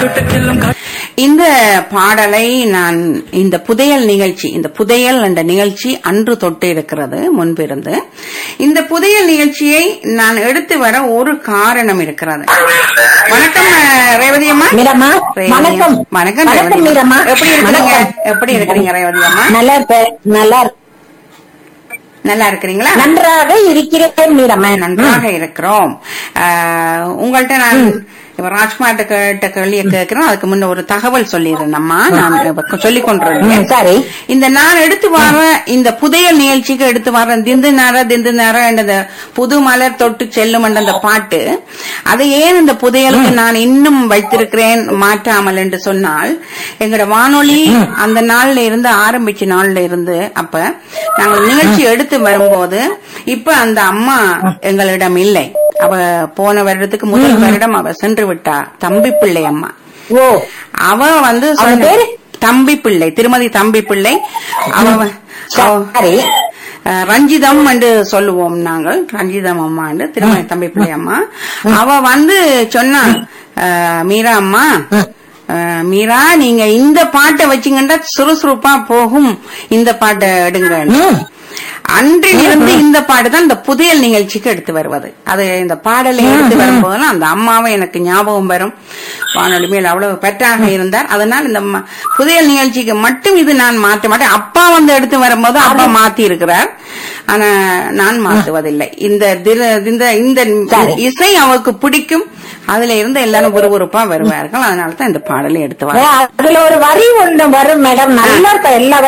இந்த பாடலை நான் இந்த புதையல் நிகழ்ச்சி இந்த புதையல் என்ற நிகழ்ச்சி அன்று தொட்டு இருக்கிறது முன்பிருந்து இந்த புதையல் நிகழ்ச்சியை நான் எடுத்து வர ஒரு காரணம் இருக்கிறது வணக்கம் அஹ், ரேவதி அம்மா மீரம்மா ரேவதி வணக்கம் அம்மா. வணக்கம் ரேவதி வணக்கம் அம்மா. மீரம்மா எப்படி இருக்கிறீங்க வணக்கம். எப்படி இருக்கிறீங்க ரேவதி அம்மா நல்லா இருப்பேன் நல்லா இருப்பேன். நல்லா இருக்கிறீங்களா நன்றாக இருக்கிறேன் மீரம்மா நன்றாக இருக்கிறோம் ஆஹ், உங்கள்ட்ட நான் இப்ப ராஜ்குமார்ட்ட கேட்ட கேள்வியை கேட்கிறோம் அதுக்கு முன்ன ஒரு தகவல் சொல்லிடுறேன்மா நான் இப்ப சொல்லிக் கொண்டிருந்தேன் ம், சரி இந்த நான் எடுத்து வர இந்த புதையல் நிகழ்ச்சிக்கு எடுத்து வர திந்து நேர திந்து நேர இந்த புது மலர் தொட்டு செல்லும் என்ற அந்த பாட்டு அதை ஏன் இந்த புதையலுக்கு நான் இன்னும் வைத்திருக்கிறேன் மாற்றாமல் என்று சொன்னால் எங்களோட வானொலி அந்த நாள்ல இருந்து ஆரம்பிச்ச நாள்ல இருந்து அப்ப நாங்கள் நிகழ்ச்சி எடுத்து வரும்போது இப்ப அந்த அம்மா எங்களிடம் இல்லை அவ போன வருடத்துக்கு முதல் வருடம் அவ சென்று விட்டா தம்பி பிள்ளை அம்மா ஓ அவ வந்து அவ சொன்ன- பேரு? தம்பி பிள்ளை திருமதி தம்பி பிள்ளை அவ வ- அவ- சரி அஹ், ரஞ்சிதம் என்று சொல்லுவோம் நாங்கள் ரஞ்சிதம் அம்மா என்று திருமதி தம்பி பிள்ளை அம்மா அவ வந்து சொன்னா அஹ், மீரா அம்மா அஹ், மீரா நீங்க இந்த பாட்டை வச்சீங்கன்னா சுறுசுறுப்பா போகும் இந்த பாட்டை எடுங்க ம். அன்றிலிருந்து இந்த பாட்டு தான் இந்த புதையல் நிகழ்ச்சிக்கு எடுத்து வருவது அது இந்த பாடலை எடுத்து வரும்போதெல்லாம் அந்த அம்மாவை எனக்கு ஞாபகம் வரும் வானொலி மேல் அவ்வளவு பெற்றாக இருந்தார் அதனால் இந்த ம- புதையல் நிகழ்ச்சிக்கு மட்டும் இது நான் மாற்ற மாட்டேன் அப்பா வந்து எடுத்து வரும்போது அப்பா மாத்தி இருக்கிறார் ஆனா நான் மாத்துவதில்லை இந்த திர- இந்த இந்த சரி. இசை அவருக்கு பிடிக்கும் அதுல இருந்து எல்லாரும் விறுவிறுப்பா வருவார்கள் அதனால தான் இந்த பாடலை எடுத்து வர அதுல ஒரு வரி ஒண்ணு வரும் மேடம் நல்லா இருக்கும் எல்லா